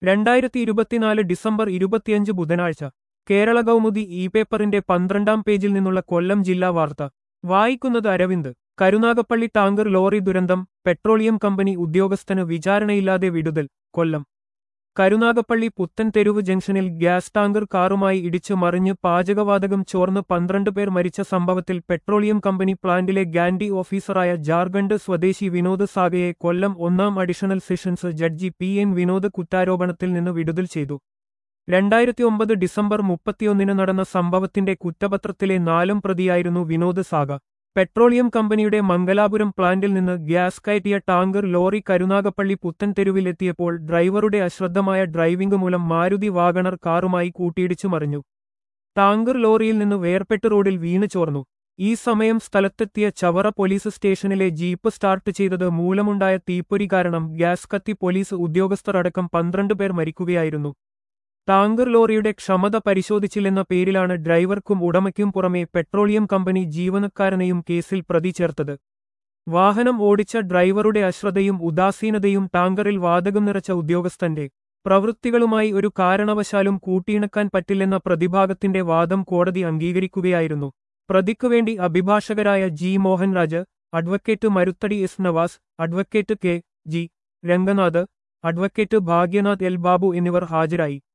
രണ്ടായിരത്തി ഇരുപത്തിനാല് ഡിസംബർ ഇരുപത്തിയഞ്ച് ബുധനാഴ്ച കേരള കൗമുദി ഇ പേപ്പറിന്റെ പന്ത്രണ്ടാം പേജിൽ നിന്നുള്ള കൊല്ലം ജില്ലാ വാർത്ത വായിക്കുന്നത് അരവിന്ദ് കരുനാഗപ്പള്ളി ടാങ്കർ ലോറി ദുരന്തം പെട്രോളിയം കമ്പനി ഉദ്യോഗസ്ഥന് വിചാരണയില്ലാതെ വിടുതൽ കൊല്ലം കരുനാഗപ്പള്ളി പുത്തൻ തെരുവ് ജംഗ്ഷനിൽ ഗ്യാസ് ടാങ്കർ കാറുമായി ഇടിച്ചു മറിഞ്ഞ് പാചകവാതകം ചോർന്ന് പന്ത്രണ്ട് പേർ മരിച്ച സംഭവത്തിൽ പെട്രോളിയം കമ്പനി പ്ലാന്റിലെ ഗാൻഡി ഓഫീസറായ ജാർഖണ്ഡ് സ്വദേശി വിനോദ് സാഗയെ കൊല്ലം ഒന്നാം additional sessions judge P N Vinod കുറ്റാരോപണത്തിൽ നിന്ന് വിടുതൽ ചെയ്തു രണ്ടായിരത്തി ഒമ്പത് ഡിസംബർ മുപ്പത്തിയൊന്നിന് നടന്ന സംഭവത്തിന്റെ കുറ്റപത്രത്തിലെ നാലും പ്രതിയായിരുന്നു വിനോദ് സാഗ പെട്രോളിയം കമ്പനിയുടെ മംഗലാപുരം പ്ലാന്റിൽ നിന്ന് ഗ്യാസ് കയറ്റിയ ടാങ്കർ ലോറി കരുനാഗപ്പള്ളി പുത്തൻ തെരുവിലെത്തിയപ്പോൾ ഡ്രൈവറുടെ അശ്രദ്ധമായ ഡ്രൈവിംഗ് മൂലം മാരുതി വാഗണർ കാറുമായി കൂട്ടിയിടിച്ചു മറിഞ്ഞു ടാങ്കർ ലോറിയിൽ നിന്ന് വേർപെട്ട് റോഡിൽ വീണ് ചോർന്നു ഈ സമയം സ്ഥലത്തെത്തിയ ചവറ പോലീസ് സ്റ്റേഷനിലെ ജീപ്പ് സ്റ്റാർട്ട് ചെയ്തത് മൂലമുണ്ടായ തീപ്പൊരി കാരണം ഗ്യാസ് കത്തി പോലീസ് ഉദ്യോഗസ്ഥർ അടക്കം പന്ത്രണ്ട് പേർ മരിക്കുകയായിരുന്നു ടാങ്കർ ലോറിയുടെ ക്ഷമത പരിശോധിച്ചില്ലെന്ന പേരിലാണ് ഡ്രൈവർക്കും ഉടമയ്ക്കും പുറമെ പെട്രോളിയം കമ്പനി ജീവനക്കാരനെയും കേസിൽ പ്രതി ചേർത്തത് വാഹനം ഓടിച്ച ഡ്രൈവറുടെ അശ്രദ്ധയും ഉദാസീനതയും ടാങ്കറിൽ വാതകം നിറച്ച ഉദ്യോഗസ്ഥന്റെ പ്രവൃത്തികളുമായി ഒരു കാരണവശാലും കൂട്ടിയിണക്കാൻ പറ്റില്ലെന്ന പ്രതിഭാഗത്തിന്റെ വാദം കോടതി അംഗീകരിക്കുകയായിരുന്നു പ്രതിക്കുവേണ്ടി അഭിഭാഷകരായ G Mohanraj advocate Maruthadi S Navas advocate K G Ranganath advocate Bhagyanath L Babu എന്നിവർ ഹാജരായി